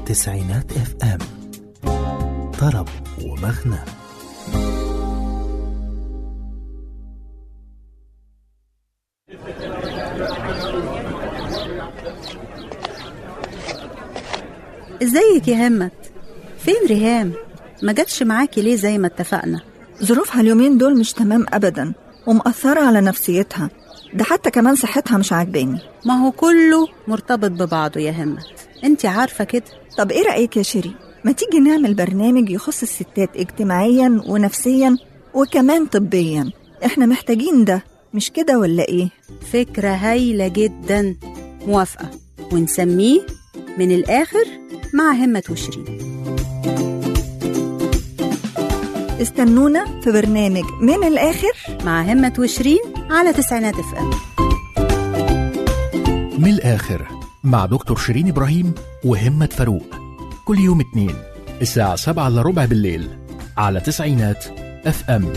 تسعينات اف ام طرب ومغنى ازيك يا همت فين ريهام ما جاتش معاكي ليه زي ما اتفقنا ظروفها اليومين دول مش تمام أبدا ومأثرة على نفسيتها ده حتى كمان صحتها مش عاجباني ما هو كله مرتبط ببعضه يا همت انت عارفة كده طب ايه رأيك يا شيري ما تيجي نعمل برنامج يخص الستات اجتماعيا ونفسيا وكمان طبيا احنا محتاجين ده مش كده ولا ايه فكرة هايلة جدا موافقة ونسميه من الآخر مع همة وشيرين استنونا في برنامج من الآخر مع همة وشيرين على تسعينات اف ام من الآخر مع دكتور شيرين إبراهيم وهمة فاروق كل يوم اثنين الساعة سبعة إلا ربع بالليل على تسعينات اف ام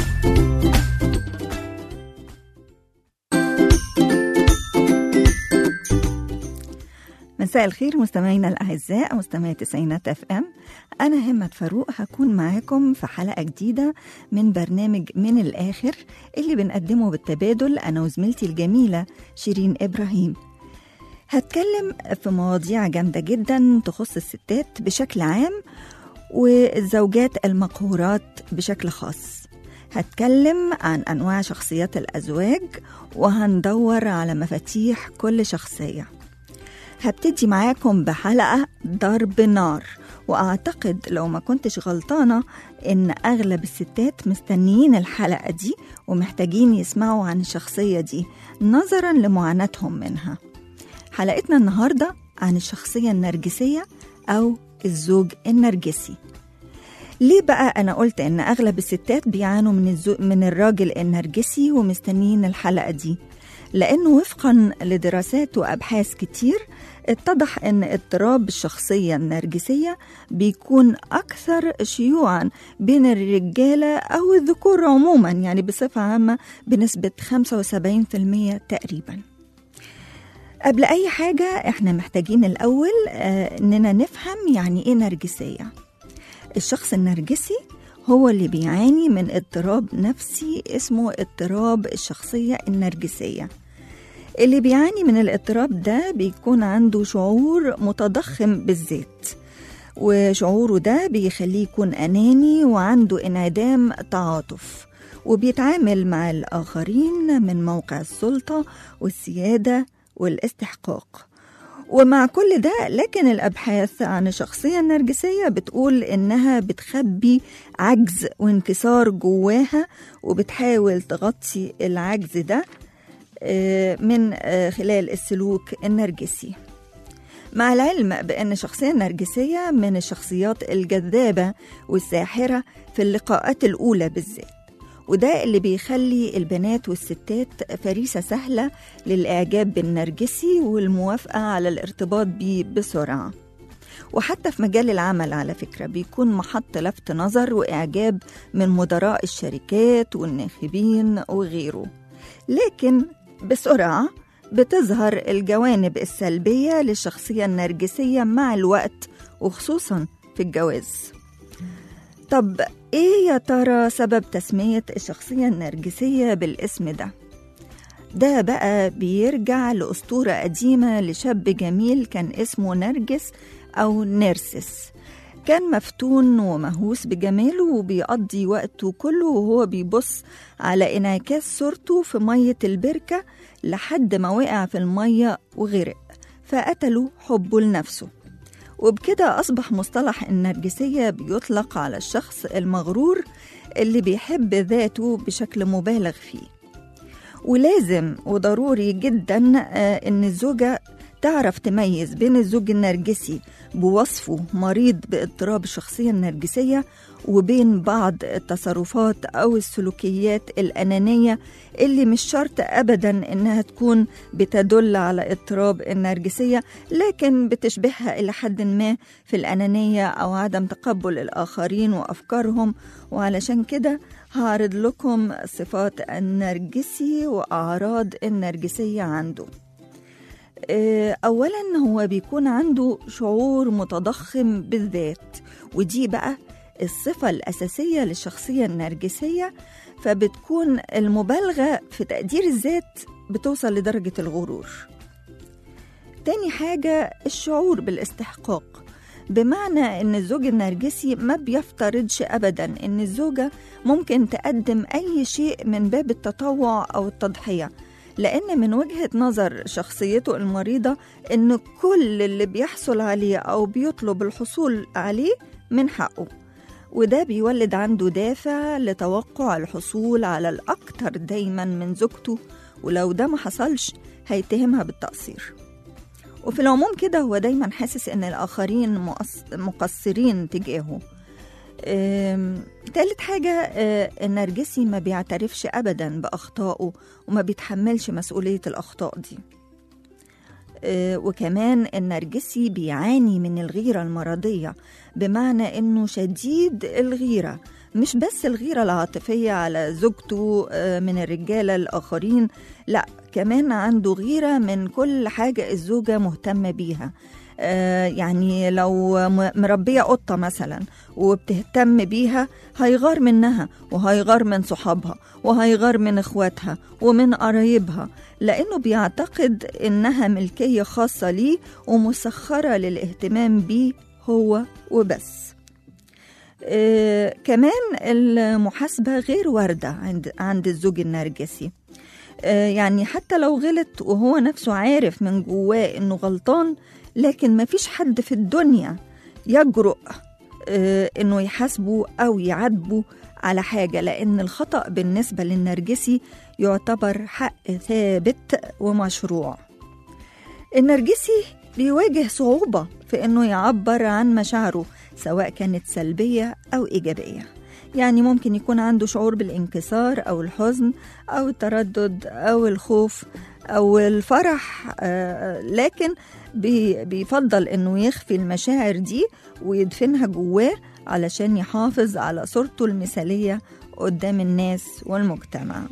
مساء الخير مستمعينا الأعزاء مستمعي تسعينات اف ام أنا همة فاروق هكون معاكم في حلقة جديدة من برنامج من الآخر اللي بنقدمه بالتبادل أنا وزميلتي الجميلة شيرين إبراهيم هتكلم في مواضيع جامدة جدا تخص الستات بشكل عام والزوجات المقهورات بشكل خاص هتكلم عن أنواع شخصيات الأزواج وهندور على مفاتيح كل شخصية هبتدي معاكم بحلقة ضرب نار وأعتقد لو ما كنتش غلطانة إن أغلب الستات مستنيين الحلقة دي ومحتاجين يسمعوا عن الشخصية دي نظرا لمعاناتهم منها حلقتنا النهاردة عن الشخصية النرجسية أو الزوج النرجسي ليه بقى أنا قلت إن أغلب الستات بيعانوا من, الزو... من الراجل النرجسي ومستنيين الحلقة دي لأنه وفقا لدراسات وأبحاث كتير اتضح أن اضطراب الشخصية النرجسية بيكون أكثر شيوعا بين الرجالة أو الذكور عموما يعني بصفة عامة بنسبة 75% تقريبا قبل أي حاجة احنا محتاجين الأول آه إننا نفهم يعني إيه نرجسية الشخص النرجسي هو اللي بيعاني من اضطراب نفسي اسمه اضطراب الشخصية النرجسية اللي بيعاني من الاضطراب ده بيكون عنده شعور متضخم بالذات وشعوره ده بيخليه يكون أناني وعنده انعدام تعاطف وبيتعامل مع الآخرين من موقع السلطة والسيادة والاستحقاق ومع كل ده لكن الأبحاث عن الشخصية النرجسية بتقول إنها بتخبي عجز وانكسار جواها وبتحاول تغطي العجز ده من خلال السلوك النرجسي مع العلم بأن الشخصية النرجسية من الشخصيات الجذابة والساحرة في اللقاءات الأولى بالذات وده اللي بيخلي البنات والستات فريسة سهلة للإعجاب بالنرجسي والموافقة على الارتباط بيه بسرعة وحتى في مجال العمل على فكرة بيكون محط لفت نظر وإعجاب من مدراء الشركات والناخبين وغيره لكن بسرعة بتظهر الجوانب السلبية للشخصية النرجسية مع الوقت وخصوصا في الجواز طب ايه يا ترى سبب تسمية الشخصية النرجسية بالاسم ده؟ ده بقى بيرجع لأسطورة قديمة لشاب جميل كان اسمه نرجس أو نيرسس كان مفتون ومهووس بجماله وبيقضي وقته كله وهو بيبص على انعكاس صورته في مية البركة لحد ما وقع في المية وغرق فقتله حبه لنفسه وبكده أصبح مصطلح النرجسية بيطلق على الشخص المغرور اللي بيحب ذاته بشكل مبالغ فيه ولازم وضروري جدا إن الزوجة تعرف تميز بين الزوج النرجسي بوصفه مريض باضطراب الشخصية النرجسية وبين بعض التصرفات أو السلوكيات الأنانية اللي مش شرط أبدا إنها تكون بتدل على اضطراب النرجسية لكن بتشبهها إلى حد ما في الأنانية أو عدم تقبل الآخرين وأفكارهم وعلشان كده هعرض لكم صفات النرجسي وأعراض النرجسية عنده آه، أولا هو بيكون عنده شعور متضخم بالذات ودي بقى الصفة الأساسية للشخصية النرجسية فبتكون المبالغة في تقدير الذات بتوصل لدرجة الغرور تاني حاجة الشعور بالاستحقاق بمعنى ان الزوج النرجسي ما بيفترضش ابدا ان الزوجة ممكن تقدم اي شيء من باب التطوع او التضحية لان من وجهة نظر شخصيته المريضة ان كل اللي بيحصل عليه او بيطلب الحصول عليه من حقه وده بيولد عنده دافع لتوقع الحصول على الأكتر دايما من زوجته ولو ده ما حصلش هيتهمها بالتقصير وفي العموم كده هو دايما حاسس ان الآخرين مقص- مقصرين تجاهه أم، تالت حاجة آه، النرجسي ما بيعترفش أبدا بأخطائه وما بيتحملش مسؤولية الأخطاء دي آه، وكمان النرجسي بيعاني من الغيرة المرضية بمعنى إنه شديد الغيرة مش بس الغيرة العاطفية على زوجته آه، من الرجالة الآخرين لا كمان عنده غيرة من كل حاجة الزوجة مهتمة بيها آه، يعني لو م- مربية قطة مثلا وبتهتم بيها هيغار منها وهيغار من صحابها وهيغار من اخواتها ومن قرايبها لأنه بيعتقد إنها ملكية خاصة ليه ومسخرة للاهتمام بيه هو وبس آه، كمان المحاسبة غير واردة عند عند الزوج النرجسي آه، يعني حتى لو غلط وهو نفسه عارف من جواه إنه غلطان لكن مفيش حد في الدنيا يجرؤ آه، إنه يحاسبه أو يعاتبه على حاجة لأن الخطأ بالنسبة للنرجسي يعتبر حق ثابت ومشروع النرجسي بيواجه صعوبة في إنه يعبر عن مشاعره سواء كانت سلبية أو إيجابية يعني ممكن يكون عنده شعور بالانكسار أو الحزن أو التردد أو الخوف أو الفرح آه، لكن بي- بيفضل إنه يخفي المشاعر دي ويدفنها جواه علشان يحافظ على صورته المثالية قدام الناس والمجتمع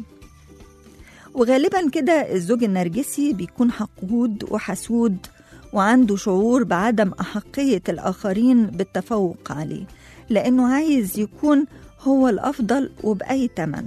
وغالبا كده الزوج النرجسي بيكون حقود وحسود وعنده شعور بعدم أحقية الآخرين بالتفوق عليه لأنه عايز يكون هو الأفضل وبأي تمن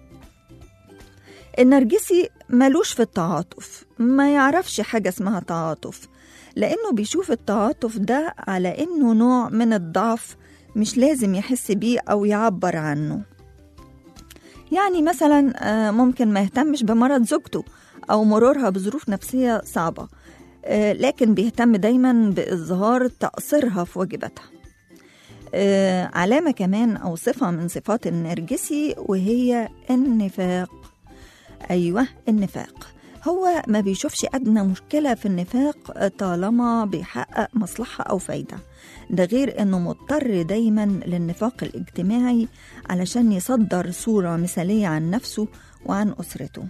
النرجسي ملوش في التعاطف ما يعرفش حاجة اسمها تعاطف لأنه بيشوف التعاطف ده على إنه نوع من الضعف مش لازم يحس بيه أو يعبر عنه يعني مثلا آه، ممكن ما يهتمش بمرض زوجته أو مرورها بظروف نفسية صعبة آه، لكن بيهتم دايما بإظهار تقصيرها في واجباتها آه، علامة كمان أو صفة من صفات النرجسي وهي النفاق أيوة النفاق هو ما بيشوفش أدنى مشكلة في النفاق طالما بيحقق مصلحة أو فايدة ده غير أنه مضطر دايما للنفاق الاجتماعي علشان يصدر صورة مثالية عن نفسه وعن أسرته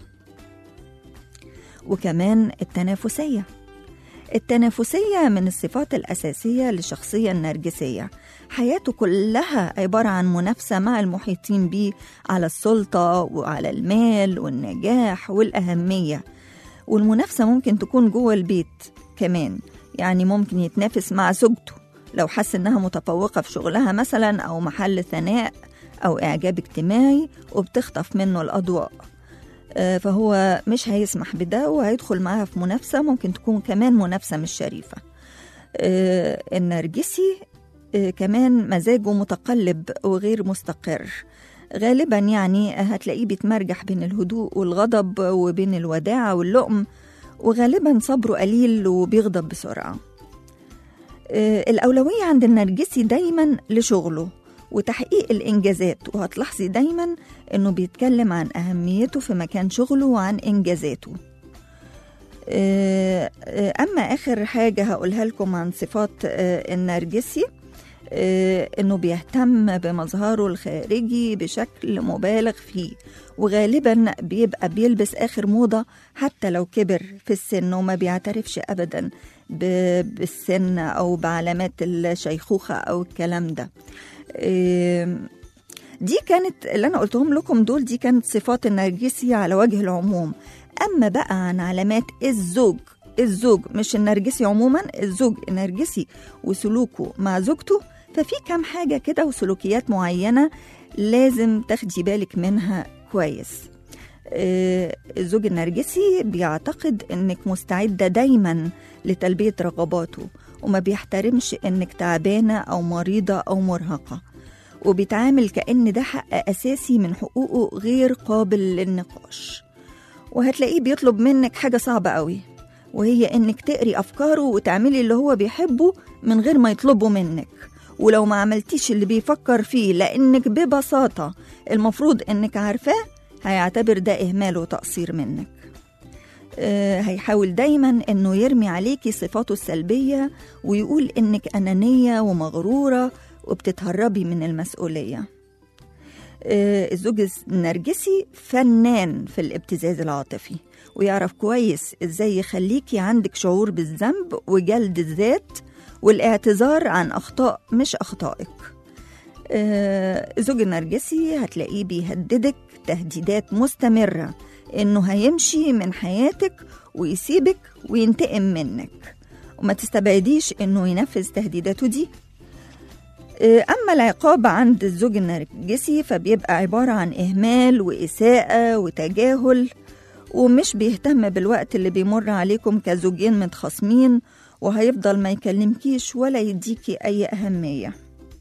وكمان التنافسية التنافسية من الصفات الأساسية للشخصية النرجسية حياته كلها عبارة عن منافسة مع المحيطين بيه على السلطة وعلى المال والنجاح والأهمية والمنافسة ممكن تكون جوه البيت كمان يعني ممكن يتنافس مع زوجته لو حس إنها متفوقة في شغلها مثلا أو محل ثناء أو إعجاب اجتماعي وبتخطف منه الأضواء آه، فهو مش هيسمح بده وهيدخل معاها في منافسة ممكن تكون كمان منافسة مش شريفة آه، النرجسي آه، كمان مزاجه متقلب وغير مستقر غالبا يعني هتلاقيه بيتمرجح بين الهدوء والغضب وبين الوداعة واللؤم وغالبا صبره قليل وبيغضب بسرعة آه، الأولوية عند النرجسي دايما لشغله وتحقيق الإنجازات وهتلاحظي دايما إنه بيتكلم عن أهميته في مكان شغله وعن إنجازاته آه، آه، أما آخر حاجة هقولها لكم عن صفات آه، النرجسي آه، إنه بيهتم بمظهره الخارجي بشكل مبالغ فيه وغالبا بيبقى بيلبس آخر موضة حتى لو كبر في السن وما بيعترفش أبدا ب- بالسن أو بعلامات الشيخوخة أو الكلام ده آم، دي كانت اللي أنا قلتهم لكم دول دي كانت صفات النرجسي على وجه العموم أما بقى عن علامات الزوج الزوج مش النرجسي عموما الزوج النرجسي وسلوكه مع زوجته ففي كام حاجة كده وسلوكيات معينة لازم تاخدي بالك منها كويس آه، الزوج النرجسي بيعتقد انك مستعدة دايما لتلبية رغباته وما بيحترمش انك تعبانة او مريضة او مرهقة وبيتعامل كأن ده حق أساسي من حقوقه غير قابل للنقاش وهتلاقيه بيطلب منك حاجة صعبة قوي وهي انك تقري افكاره وتعملي اللي هو بيحبه من غير ما يطلبه منك ولو ما عملتيش اللي بيفكر فيه لانك ببساطة المفروض انك عارفاه هيعتبر ده اهمال وتقصير منك آه، هيحاول دايما انه يرمي عليكي صفاته السلبية ويقول انك انانية ومغرورة وبتتهربي من المسؤولية آه، الزوج النرجسي فنان في الابتزاز العاطفي ويعرف كويس ازاي يخليكي عندك شعور بالذنب وجلد الذات والاعتذار عن اخطاء مش اخطائك آه، الزوج النرجسي هتلاقيه بيهددك تهديدات مستمرة انه هيمشي من حياتك ويسيبك وينتقم منك وما تستبعديش انه ينفذ تهديداته دي آه، أما العقاب عند الزوج النرجسي فبيبقى عبارة عن إهمال وإساءة وتجاهل ومش بيهتم بالوقت اللي بيمر عليكم كزوجين متخاصمين وهيفضل ما يكلمكيش ولا يديكي أي أهمية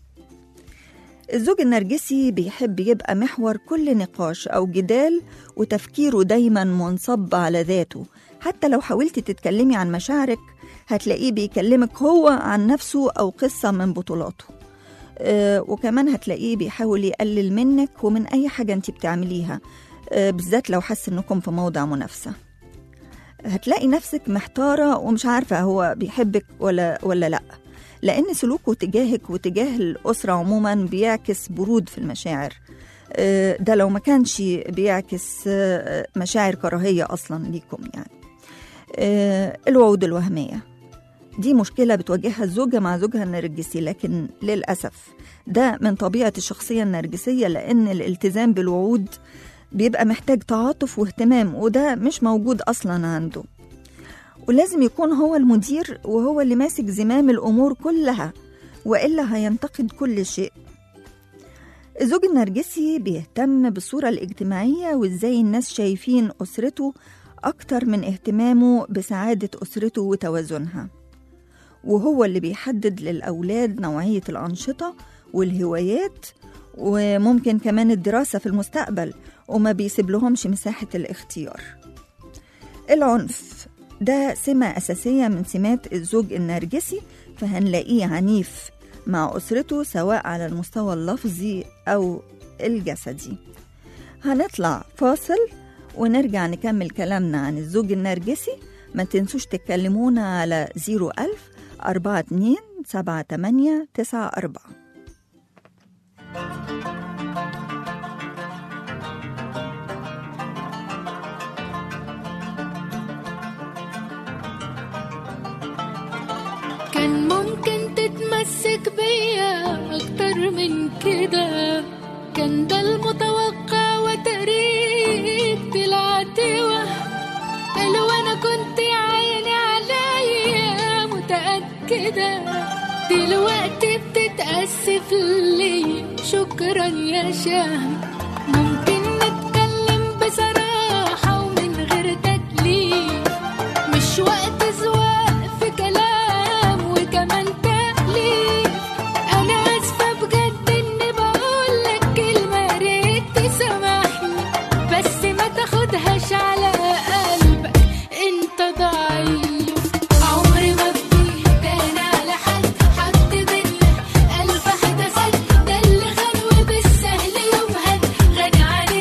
الزوج النرجسي بيحب يبقى محور كل نقاش أو جدال وتفكيره دايما منصب على ذاته حتى لو حاولتي تتكلمي عن مشاعرك هتلاقيه بيكلمك هو عن نفسه أو قصة من بطولاته آه، وكمان هتلاقيه بيحاول يقلل منك ومن أي حاجة أنت بتعمليها آه، بالذات لو حس إنكم في موضع منافسة هتلاقي نفسك محتارة ومش عارفة هو بيحبك ولا ولا لأ لأن سلوكه تجاهك وتجاه الأسرة عموما بيعكس برود في المشاعر آه، ده لو ما كانش بيعكس آه، مشاعر كراهية أصلا ليكم يعني آه، الوعود الوهمية دي مشكلة بتواجهها الزوجة مع زوجها النرجسي لكن للأسف ده من طبيعة الشخصية النرجسية لأن الالتزام بالوعود بيبقى محتاج تعاطف واهتمام وده مش موجود أصلا عنده ولازم يكون هو المدير وهو اللي ماسك زمام الأمور كلها وإلا هينتقد كل شيء الزوج النرجسي بيهتم بالصورة الاجتماعية وإزاي الناس شايفين أسرته أكتر من اهتمامه بسعادة أسرته وتوازنها وهو اللي بيحدد للأولاد نوعية الأنشطة والهوايات وممكن كمان الدراسة في المستقبل وما بيسيب لهمش مساحة الاختيار العنف ده سمة أساسية من سمات الزوج النرجسي فهنلاقيه عنيف مع أسرته سواء على المستوى اللفظي أو الجسدي هنطلع فاصل ونرجع نكمل كلامنا عن الزوج النرجسي ما تنسوش تكلمونا على 01000 42 78 94 كان ممكن تتمسك بيا أكتر من كده كان ده المتوقع وتقريك طلعت وهم قالوا أنا كنت يا عيني عليا متأكدة دلوقتي بتتأسف لي شكرا يا شهم ممكن نتكلم بصراحة ومن غير تدليل مش وقت زواق في كلام وكمان تأليف أنا آسفة بجد إني بقولك كلمة يا ريت تسامحني بس ما تاخدهاش على قلبك أنت ضعيف عمري ما بديت أنا على حد حد بينا قلب حد سد ده اللي خان وبالسهل يوم هد غني عن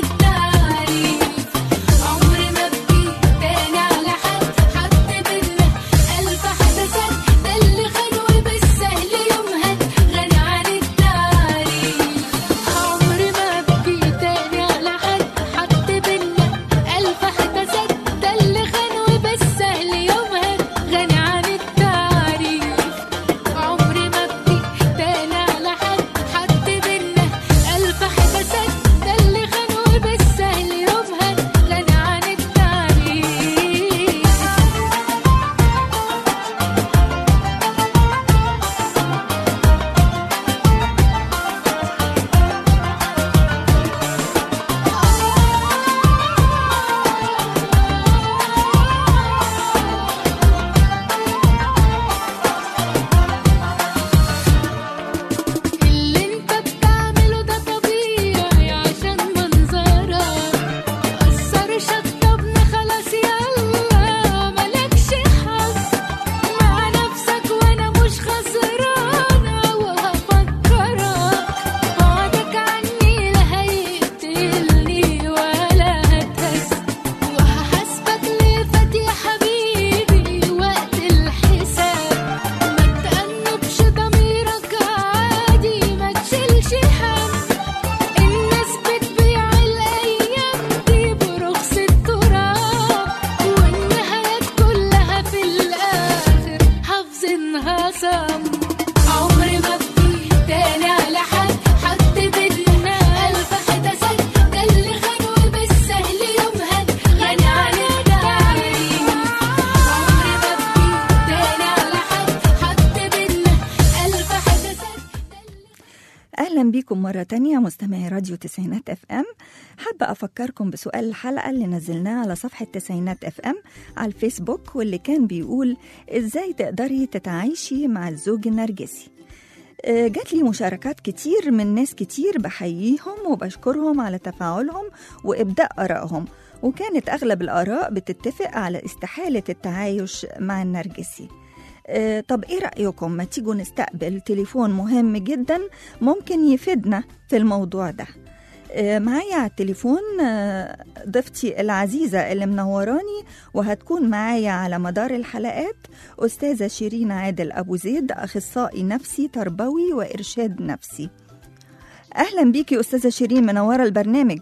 فيها صم عمري ما ابكي تاني على حد حط بينا ألف حدثات ده اللي خانوا بالسهل يومها غني عليه تعليم عمري ما ابكي تاني على حد حط بينا ألف حدثات أهلا بيكم مرة تانية مستمعي راديو تسعينات اف ام حابة أفكركم بسؤال الحلقة اللي نزلناه على صفحة تسعينات اف ام على الفيسبوك واللي كان بيقول إزاي تقدري تتعايشي مع الزوج النرجسي آه، جات لي مشاركات كتير من ناس كتير بحييهم وبشكرهم على تفاعلهم وإبداء آرائهم وكانت أغلب الآراء بتتفق على استحالة التعايش مع النرجسي آه، طب ايه رأيكم ما تيجوا نستقبل تليفون مهم جدا ممكن يفيدنا في الموضوع ده آه، معايا على التليفون آه، ضيفتي العزيزة اللي منوراني وهتكون معايا على مدار الحلقات أستاذة شيرين عادل أبو زيد أخصائي نفسي تربوي وإرشاد نفسي أهلا بيكي أستاذة شيرين منورة البرنامج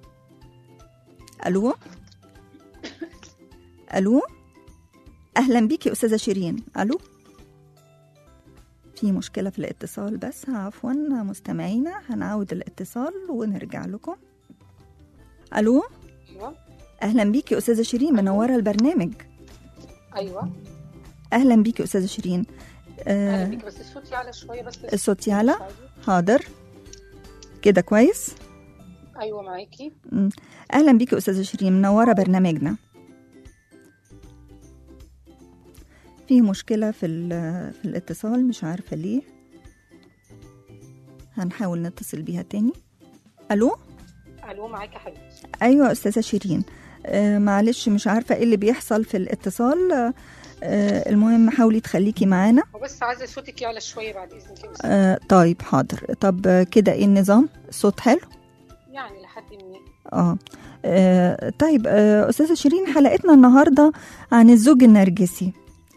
ألو ألو اهلا بيكي استاذه شيرين الو في مشكله في الاتصال بس عفوا مستمعينا هنعود الاتصال ونرجع لكم الو ايوه اهلا بيكي استاذه شيرين منوره البرنامج ايوه اهلا بيكي استاذه شيرين اهلا آه بيك بس الصوت يعلى شويه بس الصوت يعلى حاضر كده كويس ايوه معاكي مم. اهلا بيكي استاذه شيرين منوره برنامجنا في مشكله في ال- في الاتصال مش عارفه ليه هنحاول نتصل بيها تاني الو الو معاكي يا حبيبتي ايوه استاذه شيرين آه معلش مش عارفه ايه اللي بيحصل في الاتصال آه آه المهم حاولي تخليكي معانا هو بس عايزه صوتك يعلى شويه بعد اذنك يا أستاذ. آه طيب حاضر طب آه، كده ايه النظام الصوت حلو يعني لحد ما اه آه، طيب آه، استاذه شيرين حلقتنا النهارده عن الزوج النرجسي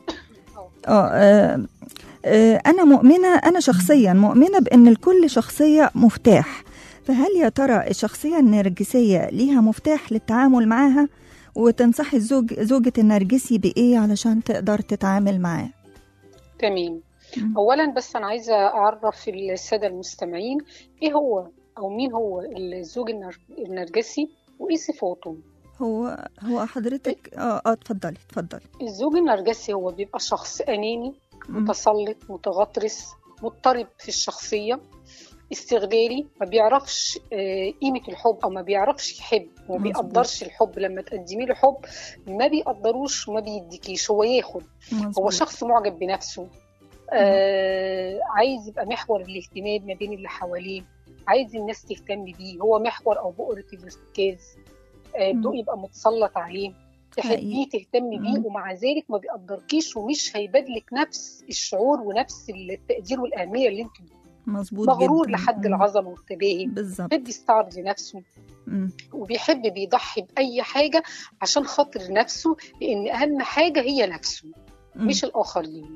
اه آه، آه، انا مؤمنه انا شخصيا مؤمنه بان لكل شخصيه مفتاح فهل يا ترى الشخصيه النرجسيه ليها مفتاح للتعامل معاها وتنصحي الزوج زوجة النرجسي بإيه علشان تقدر تتعامل معاه تمام مم. اولا بس انا عايزه اعرف الساده المستمعين ايه هو او مين هو الزوج النر- النرجسي وايه صفاته هو هو حضرتك اه اه اتفضلي اتفضلي الزوج النرجسي هو بيبقى شخص اناني مم. متسلط متغطرس مضطرب في الشخصية استغلالي ما بيعرفش آه، قيمة الحب أو ما بيعرفش يحب وما مظبوط. بيقدرش الحب لما تقدمي له حب ما بيقدروش وما بيديكيش هو ياخد هو مظبوط. شخص معجب بنفسه آه عايز يبقى محور الاهتمام ما بين اللي حواليه عايز الناس تهتم بيه هو محور أو بؤرة الارتكاز آه مم. الضوء يبقى متسلط عليه تحبيه حقيقي. تهتمي بيه مم. ومع ذلك ما بيقدركيش ومش هيبادلك نفس الشعور ونفس التقدير والأهمية اللي انت مظبوط مغرور جدا. لحد مم. العظمة والتباهي بالظبط بيحب يستعرض لنفسه مم. وبيحب بيضحي بأي حاجة عشان خاطر نفسه لأن أهم حاجة هي نفسه مم. مش الآخرين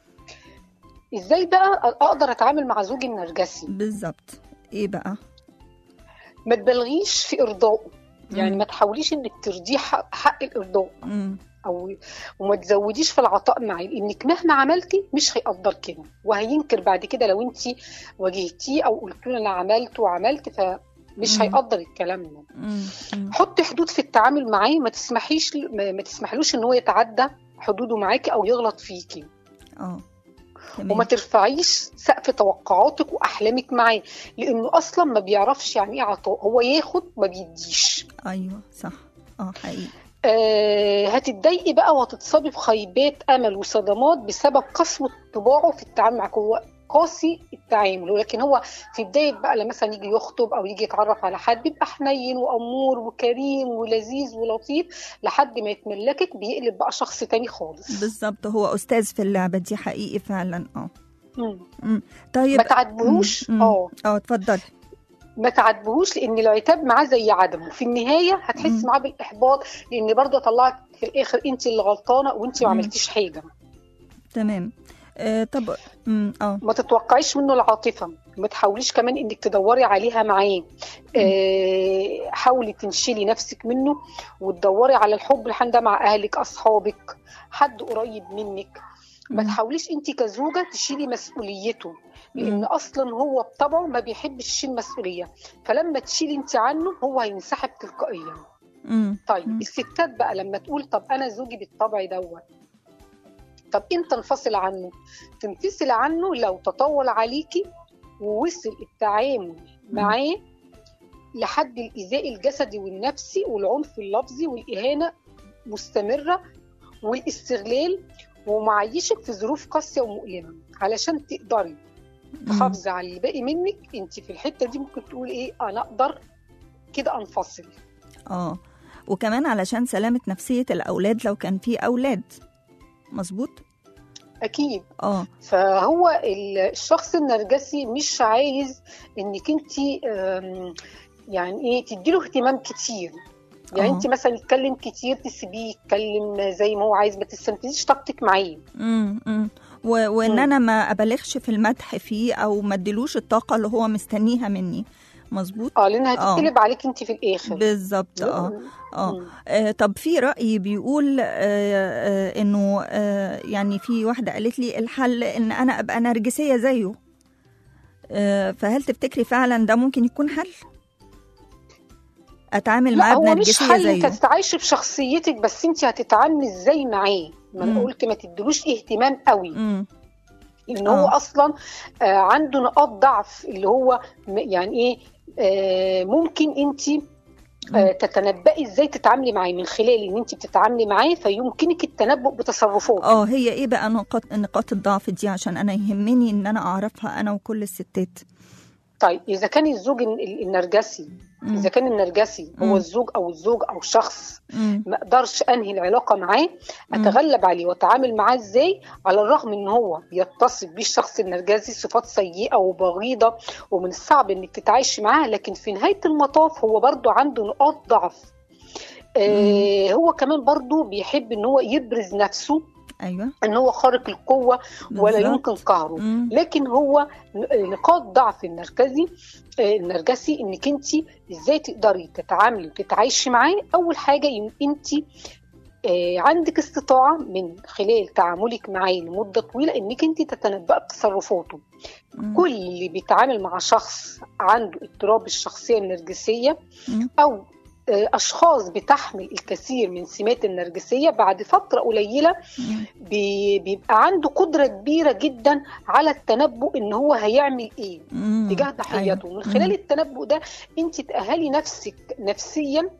ازاي بقى اقدر اتعامل مع زوجي النرجسي بالظبط ايه بقى ما تبالغيش في ارضائه يعني مم. ما تحاوليش انك ترضيه حق, حق الارضاء مم. او وما تزوديش في العطاء معاه لانك مهما عملتي مش هيقدر كده وهينكر بعد كده لو انت واجهتيه او قلت له انا عملت وعملت فمش مم. هيقدر الكلام ده مم. مم. حطي حدود في التعامل معاه ما تسمحيش ما ما تسمحلوش ان هو يتعدى حدوده معاكي او يغلط فيكي اه تمام. وما ترفعيش سقف توقعاتك واحلامك معاه لانه اصلا ما بيعرفش يعني ايه عطاء هو ياخد ما بيديش ايوه صح اه حقيقي آه هتتضايقي بقى وهتتصابي بخيبات امل وصدمات بسبب قسوه طباعه في التعامل معاك هو قاسي التعامل ولكن هو في بدايه بقى لما مثلا يجي يخطب او يجي يتعرف على حد بيبقى حنين وامور وكريم ولذيذ ولطيف لحد ما يتملكك بيقلب بقى شخص تاني خالص بالظبط هو استاذ في اللعبه دي حقيقي فعلا اه مم. مم. طيب ما تعاتبوهوش مم. اه اه اتفضلي ما تعاتبوهوش لان العتاب معاه زي عدمه في النهايه هتحس مم. معاه بالاحباط لان برضه طلعت في الاخر انت اللي غلطانه وانت ما مم. عملتيش حاجه تمام آه طب مم. اه ما تتوقعيش منه العاطفه ما تحاوليش كمان انك تدوري عليها معاه آه حاولي تنشلي نفسك منه وتدوري على الحب الحين ده مع اهلك اصحابك حد قريب منك ما مم. تحاوليش انت كزوجه تشيلي مسؤوليته لان مم. اصلا هو بطبعه ما بيحبش يشيل مسؤوليه فلما تشيلي انت عنه هو هينسحب تلقائيا مم. طيب مم. الستات بقى لما تقول طب انا زوجي بالطبع دوت طب امتى انفصل عنه تنفصل عنه لو تطول عليكي ووصل التعامل معاه لحد الايذاء الجسدي والنفسي والعنف اللفظي والاهانه مستمره والاستغلال ومعيشك في ظروف قاسيه ومؤلمه علشان تقدري تحافظي على اللي باقي منك انت في الحته دي ممكن تقولي ايه انا اقدر كده انفصل اه وكمان علشان سلامة نفسية الأولاد لو كان في أولاد مظبوط اكيد اه فهو ال- الشخص النرجسي مش عايز انك انت يعني ايه تديله اهتمام كتير يعني آه. انت مثلا يتكلم كتير تسيبيه يتكلم زي ما هو عايز ما تستنفذيش طاقتك معاه امم امم و- وان مم. انا ما ابالغش في المدح فيه او ما اديلوش الطاقه اللي هو مستنيها مني مظبوط اه لانها آه. هتتقلب عليك انت في الاخر بالظبط اه اه مم. آه، طب في رأي بيقول آه، آه، انه آه، يعني في واحدة قالت لي الحل ان انا ابقى نرجسية زيه آه، فهل تفتكري فعلا ده ممكن يكون حل؟ اتعامل لا معاه هو مش بنرجسية حل انت زيه تتعايشي بشخصيتك بس انت هتتعاملي ازاي معاه ما مم. انا قلت ما تدلوش اهتمام قوي امم لان آه. هو اصلا آه، عنده نقاط ضعف اللي هو م- يعني ايه آه، ممكن انت آه، تتنبئي ازاي تتعاملي معاه من خلال ان انت بتتعاملي معاه فيمكنك التنبؤ بتصرفاته اه هي ايه بقى نقاط نقاط الضعف دي عشان انا يهمني ان انا اعرفها انا وكل الستات طيب اذا كان الزوج ال- ال- النرجسي مم. اذا كان النرجسي مم. هو الزوج او الزوج او شخص مم. ما اقدرش انهي العلاقه معاه مم. اتغلب عليه واتعامل معاه ازاي على الرغم ان هو بيتصف بيه الشخص النرجسي صفات سيئه وبغيضه ومن الصعب انك تتعايشي معاه لكن في نهايه المطاف هو برضو عنده نقاط ضعف آه هو كمان برضو بيحب ان هو يبرز نفسه ايوه ان هو خارق القوه ولا بالظبط. يمكن قهره مم. لكن هو ن- نقاط ضعف النرجسي آه، النرجسي انك انت ازاي تقدري تتعاملي وتتعايشي معاه اول حاجه انت عندك استطاعه من خلال تعاملك معاه لمده طويله انك انت تتنبأ بتصرفاته مم. كل اللي بيتعامل مع شخص عنده اضطراب الشخصيه النرجسيه مم. او آه، اشخاص بتحمل الكثير من سمات النرجسيه بعد فتره قليله مم. بي- بيبقى عنده قدرة كبيرة جدا على التنبؤ ان هو هيعمل ايه مم. تجاه ضحيته أيوة. من خلال مم. التنبؤ ده انت تأهلي نفسك نفسيا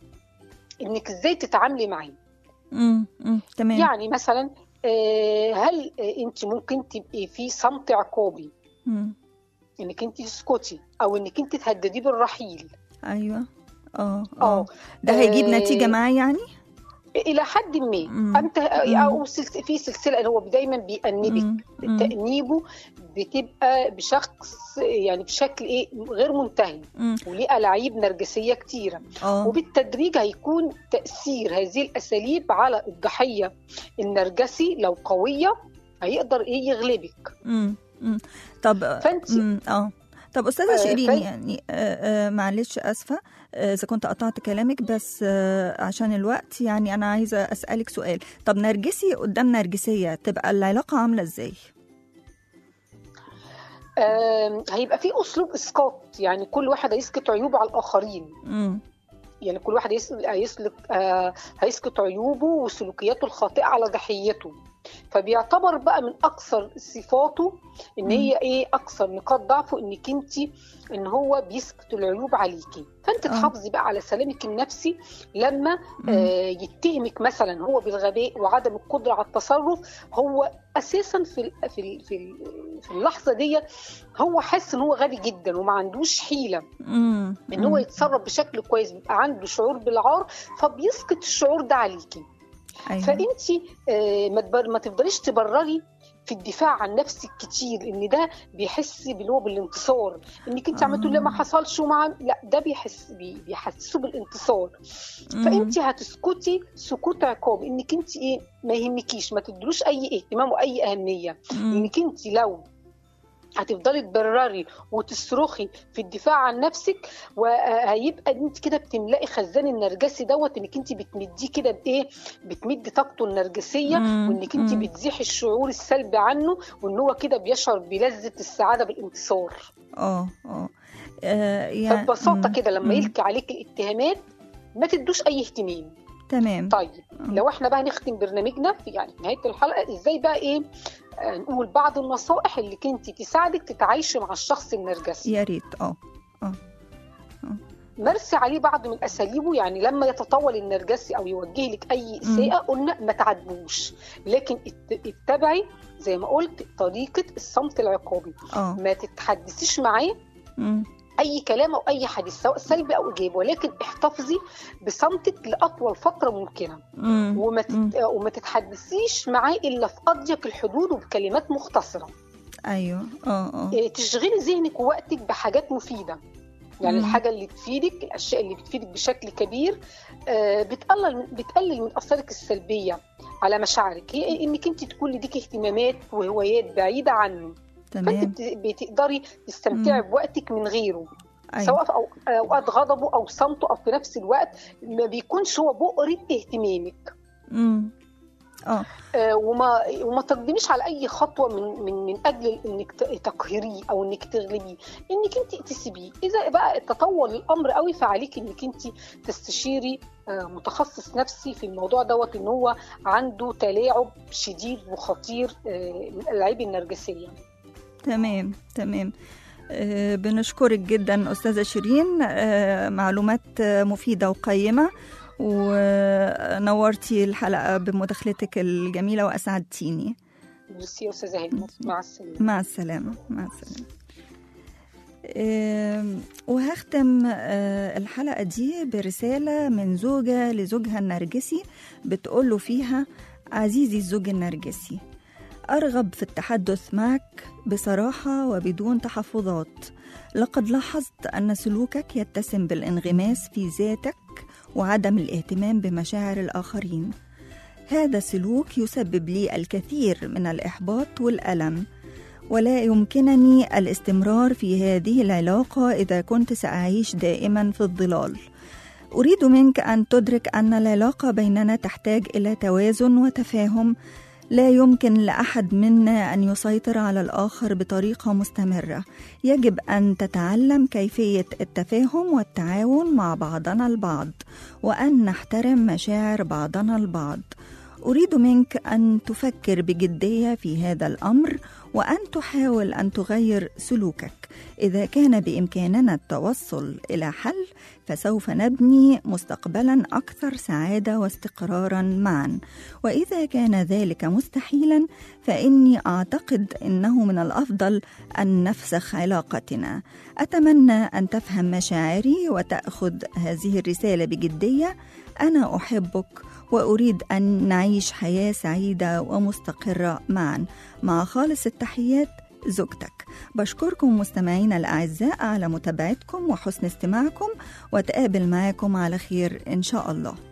انك ازاي تتعاملي معاه مم. مم. تمام يعني مثلا آه، هل آه، انت ممكن تبقي في صمت عقابي مم. انك انت تسكتي او انك انت تهدديه بالرحيل ايوه اه اه اه ده هيجيب آه، نتيجة معاه يعني؟ الى حد ما مم. انت مم. او سلس- في سلسله هو دايما بيأنبك مم. مم. تأنيبه بتبقى بشخص يعني بشكل ايه غير منتهي مم. وليه ألاعيب نرجسية كتيرة اه وبالتدريج هيكون تأثير هذه الأساليب على الضحية النرجسي لو قوية هيقدر ايه يغلبك مم. مم. طب فانت مم. اه طب استاذه آه، شيرين فأنت- يعني آه آه معلش اسفه آه، اذا كنت قطعت كلامك بس آه عشان الوقت يعني انا عايزه اسالك سؤال طب نرجسي قدام نرجسيه تبقى العلاقه عامله ازاي آم، هيبقى في أسلوب إسقاط يعني كل واحد هيسكت عيوبه على الآخرين مم. يعني كل واحد يس- هيسلك آه، هيسكت عيوبه وسلوكياته الخاطئه على ضحيته فبيعتبر بقى من اكثر صفاته ان مم. هي ايه اكثر نقاط ضعفه انك انت ان هو بيسكت العيوب عليكي فانت آه. تحافظي بقى على سلامك النفسي لما مم. آه يتهمك مثلا هو بالغباء وعدم القدره على التصرف هو اساسا في ال- في ال- في ال- في اللحظه دي هو حاسس ان هو غبي جدا وما عندوش حيله مم. ان هو مم. يتصرف بشكل كويس بيبقى عنده شعور بالعار فبيسقط الشعور ده عليكي أيوة. فانت آه، ما تبر- ما تفضليش تبرري في الدفاع عن نفسك كتير ان ده بيحس باللي هو بالانتصار انك انت عملت له ما آه. حصلش ومع لا ده بيحس بي- بيحسسه بالانتصار مم. فانت هتسكتي سكوت عقاب انك انت ايه ما يهمكيش ما تدلوش اي اهتمام واي اهميه مم. انك انت لو هتفضلي تبرري وتصرخي في الدفاع عن نفسك وهيبقى انت كده بتملئي خزان النرجسي دوت انك انت بتمديه كده بايه بتمدي طاقته النرجسيه مم، وانك انت مم. بتزيحي الشعور السلبي عنه وان هو كده بيشعر بلذه السعاده بالانتصار اه اه آه، يعني فببساطه مم، كده لما مم. يلقي عليك الاتهامات ما تدوش اي اهتمام تمام طيب مم. لو احنا بقى نختم برنامجنا في يعني نهايه الحلقه ازاي بقى ايه آه، نقول بعض النصائح اللي كنت تساعدك تتعايشي مع الشخص النرجسي يا ريت اه مارسي عليه بعض من اساليبه يعني لما يتطاول النرجسي او يوجه لك اي اساءه قلنا ما تعاتبوش لكن ات- اتبعي زي ما قلت طريقه الصمت العقابي اه ما تتحدثيش معاه مم، اي كلام او اي حديث سواء سلبي او ايجابي ولكن احتفظي بصمتك لاطول فتره ممكنه مم، وما مم. تت... وما تتحدثيش معاه الا في اضيق الحدود وبكلمات مختصره ايوه اه اه إيه، تشغلي ذهنك ووقتك بحاجات مفيده يعني مم. الحاجه اللي تفيدك الاشياء اللي بتفيدك بشكل كبير آه، بتقلل بتقلل من اثارك السلبيه على مشاعرك هي انك انت تكون لديك اهتمامات وهوايات بعيده عنه فانت تمام بت- بتقدري تستمتعي مم. بوقتك من غيره أيوة. سواء في أو- اوقات غضبه او صمته او في نفس الوقت ما بيكونش هو بؤرة اهتمامك مم. اه آه، وما وما تقدميش على اي خطوه من من من اجل انك ت- تقهريه او انك تغلبيه انك انت تسيبيه اذا بقى تطور الامر قوي فعليك انك انت تستشيري آه، متخصص نفسي في الموضوع دوت ان هو عنده تلاعب شديد وخطير آه، من الالعاب النرجسيه تمام تمام آه، بنشكرك جدا أستاذة شيرين آه، معلومات آه، مفيدة وقيمة ونورتي الحلقة بمداخلتك الجميلة وأسعدتيني ميرسي يا استاذه هند مع السلامه مع السلامة مع السلامة آم، وهختم آه، الحلقة دي برسالة من زوجة لزوجها النرجسي بتقوله فيها عزيزي الزوج النرجسي أرغب في التحدث معك بصراحة وبدون تحفظات لقد لاحظت أن سلوكك يتسم بالانغماس في ذاتك وعدم الاهتمام بمشاعر الآخرين هذا السلوك يسبب لي الكثير من الإحباط والألم ولا يمكنني الاستمرار في هذه العلاقة إذا كنت سأعيش دائما في الظلال أريد منك أن تدرك أن العلاقة بيننا تحتاج إلى توازن وتفاهم لا يمكن لأحد منا أن يسيطر على الآخر بطريقة مستمرة يجب أن تتعلم كيفية التفاهم والتعاون مع بعضنا البعض وأن نحترم مشاعر بعضنا البعض أريد منك أن تفكر بجدية في هذا الأمر وأن تحاول أن تغير سلوكك إذا كان بإمكاننا التوصل إلى حل فسوف نبني مستقبلا أكثر سعادة واستقرارا معا وإذا كان ذلك مستحيلا فإني أعتقد أنه من الأفضل أن نفسخ علاقتنا أتمنى أن تفهم مشاعري وتأخذ هذه الرسالة بجدية أنا أحبك وأريد أن نعيش حياة سعيدة ومستقرة معا مع خالص التحيات زوجتك بشكركم مستمعينا الأعزاء على متابعتكم وحسن استماعكم وتقابل معكم على خير إن شاء الله